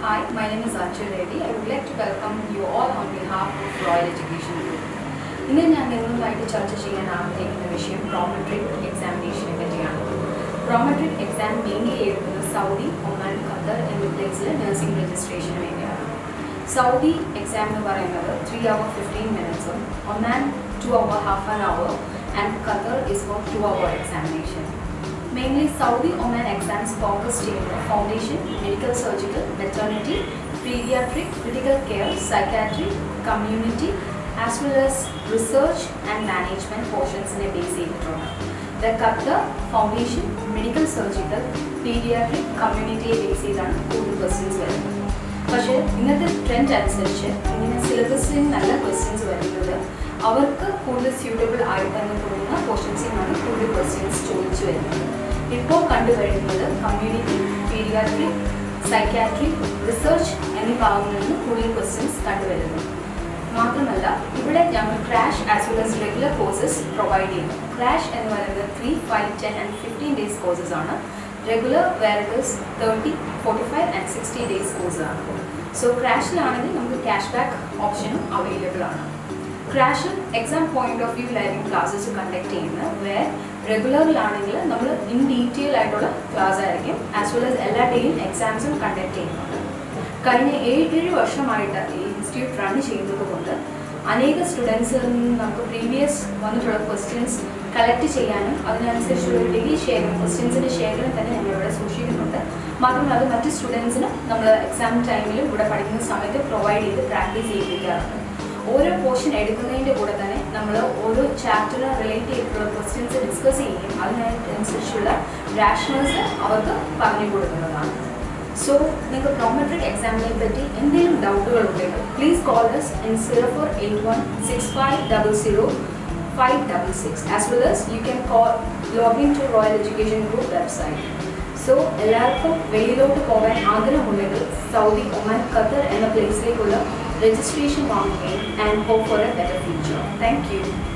Hi, my name is Archana Reddy. I would like to welcome you all on behalf of Royal Education Group. ഇന്ന് ഞാൻ നിങ്ങളുമായിട്ട് ചർച്ച ചെയ്യാൻ ആഗ്രഹിക്കുന്ന വിഷയം പ്രോമെട്രിക് എക്സാമിനേഷനെ പറ്റിയാണ് പ്രോമെട്രിക് എക്സാം മെയിൻലി എഴുതുന്നത് സൗദി ഒമാൻ ഖത്തർ എന്നീ പ്ലേസിൽ നഴ്സിംഗ് രജിസ്ട്രേഷന് വേണ്ടിയാണ് സൗദി എക്സാം എന്ന് പറയുന്നത് ത്രീ അവർ ഫിഫ്റ്റീൻ മിനിറ്റ്സും Oman two hour half an hour and Qatar is for two hour examination mainly Saudi Oman exams focus ചെയ്യുന്നത് foundation medical surgical maternity pediatric critical care psychiatry community as well as research and management പോർഷൻസിനെ base ചെയ്തിട്ടുണ്ട് the Qatar foundation medical surgical pediatric കമ്മ്യൂണിറ്റിയെ base ചെയ്താണ് കൂടുതൽ questions വരുന്നത് പക്ഷേ ഇന്നത്തെ trend അനുസരിച്ച് ഇങ്ങനെ സിലബസിൽ നല്ല ക്വസ്റ്റ്യൻസ് വരുന്നത് അവർക്ക് കൂടുതൽ സ്യൂട്ടബിൾ ആയിട്ടെന്ന് തോന്നുന്ന പോർഷൻസിൽ നിന്നാണ് കൂടുതൽ ക്വസ്റ്റ്യൻസ് ചോദിച്ചു വരുന്നത് ഇപ്പോൾ കണ്ടുവരുന്നത് കമ്മ്യൂണിറ്റി പീഡിയാട്രിക് സൈക്കാട്രി റിസർച്ച് എന്നീ ഭാഗങ്ങളിൽ നിന്ന് കൂടുതൽ ക്വസ്റ്റ്യൻസ് കണ്ടുവരുന്നു മാത്രമല്ല ഇവിടെ ഞങ്ങൾ crash as well as regular courses provide ചെയ്യുന്നു ക്രാഷ് എന്ന് പറയുന്നത് three five ten and fifteen days courses ആണ് regular whereas thirty forty five and sixty days course ആണ് സോ ക്രാഷിലാണെങ്കിൽ നമുക്ക് ക്യാഷ് ബാക്ക് ഓപ്ഷനും അവൈലബിൾ ആണ് ക്രാഷിൽ എക്സാം പോയിന്റ് ഓഫ് വ്യൂവിലായിരിക്കും ക്ലാസ്സസ് കണ്ടക്ട് ചെയ്യുന്നത് വേർ റെഗുലറിലാണെങ്കിൽ നമ്മൾ ഇൻ ഡീറ്റെയിൽ ആയിട്ടുള്ള ക്ലാസ് ആയിരിക്കും ആസ് വെൽ ആസ് എല്ലാ ഡേയും എക്സാംസും കണ്ടക്ട് ചെയ്യുന്നുണ്ട് കഴിഞ്ഞ ഏഴ് വർഷമായിട്ട് ഈ ഇൻസ്റ്റിറ്റ്യൂട്ട് റൺ ചെയ്യുന്നത് കൊണ്ട് അനേക സ്റ്റുഡൻസിൽ നിന്ന് നമുക്ക് പ്രീവിയസ് വന്നിട്ടുള്ള ക്വസ്റ്റ്യൻസ് കളക്ട് ചെയ്യാനും അതിനനുസരിച്ചുള്ള ഒരു ഡിഗ്രി ശേഖരം ക്വസ്റ്റ്യൻസിൻ്റെ ശേഖരം തന്നെ ഞങ്ങൾ ഇവിടെ സൂക്ഷിക്കുന്നുണ്ട് മാത്രമല്ല അത് മറ്റ് സ്റ്റുഡൻസിന് നമ്മൾ എക്സാം ടൈമിലും ഇവിടെ പഠിക്കുന്ന സമയത്ത് പ്രൊവൈഡ് ചെയ്ത് പ്രാക്ടീസ് ചെയ്യിപ്പിക്കാറുണ്ട് ഓരോ പോർഷൻ എടുക്കുന്നതിൻ്റെ കൂടെ തന്നെ നമ്മൾ ഓരോ ചാപ്റ്ററിന് റിലേറ്റ് ചെയ്തിട്ടുള്ള ക്വസ്റ്റ്യൻസ് ഡിസ്കസ് ചെയ്യുകയും അതിനനുസരിച്ചുള്ള രാഷണൽസ് അവർക്ക് പറഞ്ഞു കൊടുക്കുന്നതാണ് സോ നിങ്ങൾക്ക് പ്രോമെട്രിക് എക്സാമിനെ പറ്റി എന്തെങ്കിലും ഡൗട്ടുകൾ ഉണ്ടെങ്കിൽ please call us in zero four eight one six five double zero five double six as well as you can call login to royal education group website so എല്ലാവർക്കും വെളിയിലോട്ട് പോകാൻ ആഗ്രഹമുണ്ടെങ്കിൽ സൗദി ഒമാൻ ഖത്തർ എന്ന പ്ലേസിലേക്കുള്ള registration വാങ്ങുകയും and hope for a better future thank U